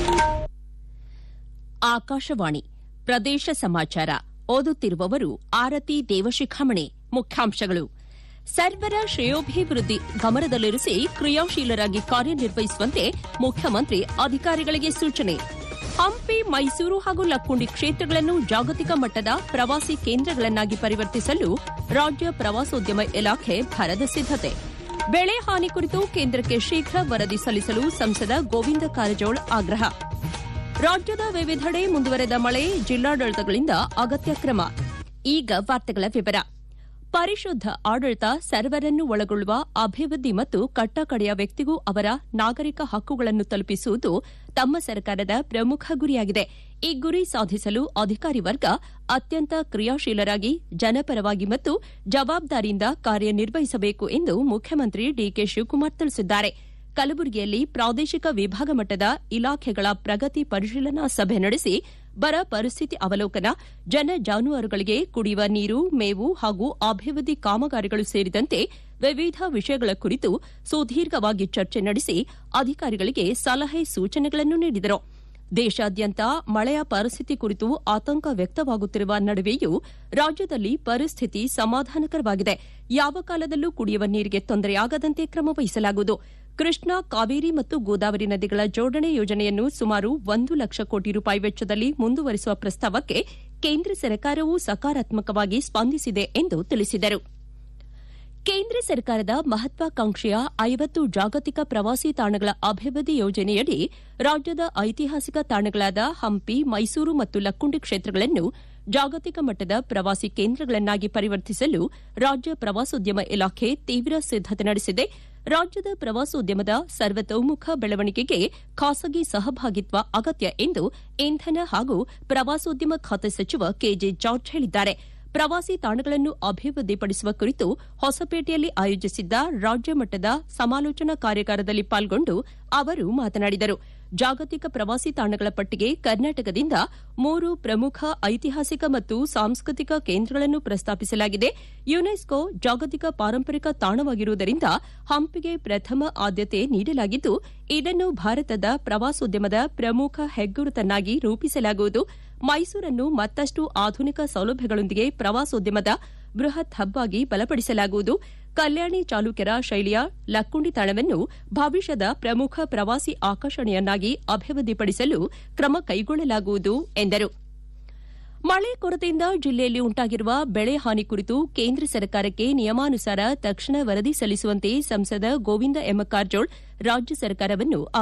ಆಕಾಶವಾಣಿ ಪ್ರದೇಶ ಸಮಾಚಾರ ಓದುತ್ತಿರುವವರು ಆರತಿ ದೇವಶಿಖಾಮಣಿ ಮುಖ್ಯಾಂಶಗಳು ಸರ್ವರ ಶ್ರೇಯೋಭಿವೃದ್ಧಿ ಗಮನದಲ್ಲಿರಿಸಿ ಕ್ರಿಯಾಶೀಲರಾಗಿ ಕಾರ್ಯನಿರ್ವಹಿಸುವಂತೆ ಮುಖ್ಯಮಂತ್ರಿ ಅಧಿಕಾರಿಗಳಿಗೆ ಸೂಚನೆ ಹಂಪಿ ಮೈಸೂರು ಹಾಗೂ ಲಕ್ಕುಂಡಿ ಕ್ಷೇತ್ರಗಳನ್ನು ಜಾಗತಿಕ ಮಟ್ಟದ ಪ್ರವಾಸಿ ಕೇಂದ್ರಗಳನ್ನಾಗಿ ಪರಿವರ್ತಿಸಲು ರಾಜ್ಯ ಪ್ರವಾಸೋದ್ಯಮ ಇಲಾಖೆ ಭರದ ಸಿದ್ದತೆ ಬೆಳೆ ಹಾನಿ ಕುರಿತು ಕೇಂದ್ರಕ್ಕೆ ಶೀಘ್ರ ವರದಿ ಸಲ್ಲಿಸಲು ಸಂಸದ ಗೋವಿಂದ ಕಾರಜೋಳ ಆಗ್ರಹ ರಾಜ್ಯದ ವಿವಿಧೆಡೆ ಮುಂದುವರೆದ ಮಳೆ ಜಿಲ್ಲಾಡಳಿತಗಳಿಂದ ಅಗತ್ಯ ಕ್ರಮ ಈಗ ವಾರ್ತೆಗಳ ವಿವರ ಪರಿಶುದ್ದ ಆಡಳಿತ ಸರ್ವರನ್ನು ಒಳಗೊಳ್ಳುವ ಅಭಿವೃದ್ಧಿ ಮತ್ತು ಕಟ್ಟಕಡೆಯ ವ್ಯಕ್ತಿಗೂ ಅವರ ನಾಗರಿಕ ಹಕ್ಕುಗಳನ್ನು ತಲುಪಿಸುವುದು ತಮ್ಮ ಸರ್ಕಾರದ ಪ್ರಮುಖ ಗುರಿಯಾಗಿದೆ ಈ ಗುರಿ ಸಾಧಿಸಲು ಅಧಿಕಾರಿ ವರ್ಗ ಅತ್ಯಂತ ಕ್ರಿಯಾಶೀಲರಾಗಿ ಜನಪರವಾಗಿ ಮತ್ತು ಜವಾಬ್ದಾರಿಯಿಂದ ಕಾರ್ಯನಿರ್ವಹಿಸಬೇಕು ಎಂದು ಮುಖ್ಯಮಂತ್ರಿ ಡಿಕೆ ಶಿವಕುಮಾರ್ ತಿಳಿಸಿದ್ದಾರೆ ಕಲಬುರಗಿಯಲ್ಲಿ ಪ್ರಾದೇಶಿಕ ವಿಭಾಗ ಮಟ್ಟದ ಇಲಾಖೆಗಳ ಪ್ರಗತಿ ಪರಿಶೀಲನಾ ಸಭೆ ನಡೆಸಿ ಬರ ಪರಿಸ್ಥಿತಿ ಅವಲೋಕನ ಜನ ಜಾನುವಾರುಗಳಿಗೆ ಕುಡಿಯುವ ನೀರು ಮೇವು ಹಾಗೂ ಅಭಿವೃದ್ಧಿ ಕಾಮಗಾರಿಗಳು ಸೇರಿದಂತೆ ವಿವಿಧ ವಿಷಯಗಳ ಕುರಿತು ಸುದೀರ್ಘವಾಗಿ ಚರ್ಚೆ ನಡೆಸಿ ಅಧಿಕಾರಿಗಳಿಗೆ ಸಲಹೆ ಸೂಚನೆಗಳನ್ನು ನೀಡಿದರು ದೇಶಾದ್ಯಂತ ಮಳೆಯ ಪರಿಸ್ಥಿತಿ ಕುರಿತು ಆತಂಕ ವ್ಯಕ್ತವಾಗುತ್ತಿರುವ ನಡುವೆಯೂ ರಾಜ್ಯದಲ್ಲಿ ಪರಿಸ್ಥಿತಿ ಸಮಾಧಾನಕರವಾಗಿದೆ ಯಾವ ಕಾಲದಲ್ಲೂ ಕುಡಿಯುವ ನೀರಿಗೆ ತೊಂದರೆಯಾಗದಂತೆ ಕ್ರಮ ವಹಿಸಲಾಗುವುದು ಕೃಷ್ಣಾ ಕಾವೇರಿ ಮತ್ತು ಗೋದಾವರಿ ನದಿಗಳ ಜೋಡಣೆ ಯೋಜನೆಯನ್ನು ಸುಮಾರು ಒಂದು ಲಕ್ಷ ಕೋಟಿ ರೂಪಾಯಿ ವೆಚ್ಚದಲ್ಲಿ ಮುಂದುವರಿಸುವ ಪ್ರಸ್ತಾವಕ್ಕೆ ಕೇಂದ್ರ ಸರ್ಕಾರವು ಸಕಾರಾತ್ಮಕವಾಗಿ ಸ್ಪಂದಿಸಿದೆ ಎಂದು ತಿಳಿಸಿದರು ಕೇಂದ್ರ ಸರ್ಕಾರದ ಮಹತ್ವಾಕಾಂಕ್ಷೆಯ ಐವತ್ತು ಜಾಗತಿಕ ಪ್ರವಾಸಿ ತಾಣಗಳ ಅಭಿವೃದ್ಧಿ ಯೋಜನೆಯಡಿ ರಾಜ್ಯದ ಐತಿಹಾಸಿಕ ತಾಣಗಳಾದ ಹಂಪಿ ಮೈಸೂರು ಮತ್ತು ಲಕ್ಕುಂಡಿ ಕ್ಷೇತ್ರಗಳನ್ನು ಜಾಗತಿಕ ಮಟ್ಟದ ಪ್ರವಾಸಿ ಕೇಂದ್ರಗಳನ್ನಾಗಿ ಪರಿವರ್ತಿಸಲು ರಾಜ್ಯ ಪ್ರವಾಸೋದ್ಯಮ ಇಲಾಖೆ ತೀವ್ರ ಸಿದ್ದತೆ ನಡೆಸಿದೆ ರಾಜ್ಯದ ಪ್ರವಾಸೋದ್ಯಮದ ಸರ್ವತೋಮುಖ ಬೆಳವಣಿಗೆಗೆ ಖಾಸಗಿ ಸಹಭಾಗಿತ್ವ ಅಗತ್ಯ ಎಂದು ಇಂಧನ ಹಾಗೂ ಪ್ರವಾಸೋದ್ಯಮ ಖಾತೆ ಸಚಿವ ಕೆಜೆ ಜಾರ್ಜ್ ಹೇಳಿದ್ದಾರೆ ಪ್ರವಾಸಿ ತಾಣಗಳನ್ನು ಅಭಿವೃದ್ಧಿಪಡಿಸುವ ಕುರಿತು ಹೊಸಪೇಟೆಯಲ್ಲಿ ಆಯೋಜಿಸಿದ್ದ ರಾಜ್ಯ ಮಟ್ಟದ ಸಮಾಲೋಚನಾ ಕಾರ್ಯಾಗಾರದಲ್ಲಿ ಪಾಲ್ಗೊಂಡು ಅವರು ಮಾತನಾಡಿದರು ಜಾಗತಿಕ ಪ್ರವಾಸಿ ತಾಣಗಳ ಪಟ್ಟಿಗೆ ಕರ್ನಾಟಕದಿಂದ ಮೂರು ಪ್ರಮುಖ ಐತಿಹಾಸಿಕ ಮತ್ತು ಸಾಂಸ್ಕೃತಿಕ ಕೇಂದ್ರಗಳನ್ನು ಪ್ರಸ್ತಾಪಿಸಲಾಗಿದೆ ಯುನೆಸ್ಕೋ ಜಾಗತಿಕ ಪಾರಂಪರಿಕ ತಾಣವಾಗಿರುವುದರಿಂದ ಹಂಪಿಗೆ ಪ್ರಥಮ ಆದ್ಯತೆ ನೀಡಲಾಗಿದ್ದು ಇದನ್ನು ಭಾರತದ ಪ್ರವಾಸೋದ್ಯಮದ ಪ್ರಮುಖ ಹೆಗ್ಗುರುತನ್ನಾಗಿ ರೂಪಿಸಲಾಗುವುದು ಮೈಸೂರನ್ನು ಮತ್ತಷ್ಟು ಆಧುನಿಕ ಸೌಲಭ್ಯಗಳೊಂದಿಗೆ ಪ್ರವಾಸೋದ್ಯಮದ ಬೃಹತ್ ಹಬ್ ಆಗಿ ಬಲಪಡಿಸಲಾಗುವುದು ಕಲ್ಯಾಣಿ ಚಾಲುಕ್ಯರ ಶೈಲಿಯ ಲಕ್ಕುಂಡಿ ತಾಣವನ್ನು ಭವಿಷ್ಯದ ಪ್ರಮುಖ ಪ್ರವಾಸಿ ಆಕರ್ಷಣೆಯನ್ನಾಗಿ ಅಭಿವೃದ್ಧಿಪಡಿಸಲು ಕ್ರಮ ಕೈಗೊಳ್ಳಲಾಗುವುದು ಎಂದರು ಮಳೆ ಕೊರತೆಯಿಂದ ಜಿಲ್ಲೆಯಲ್ಲಿ ಉಂಟಾಗಿರುವ ಬೆಳೆ ಹಾನಿ ಕುರಿತು ಕೇಂದ್ರ ಸರ್ಕಾರಕ್ಕೆ ನಿಯಮಾನುಸಾರ ತಕ್ಷಣ ವರದಿ ಸಲ್ಲಿಸುವಂತೆ ಸಂಸದ ಗೋವಿಂದ ಎಂ ಕಾರಜೋಳ ರಾಜ್ಯ ಸರ್ಕಾರವನ್ನು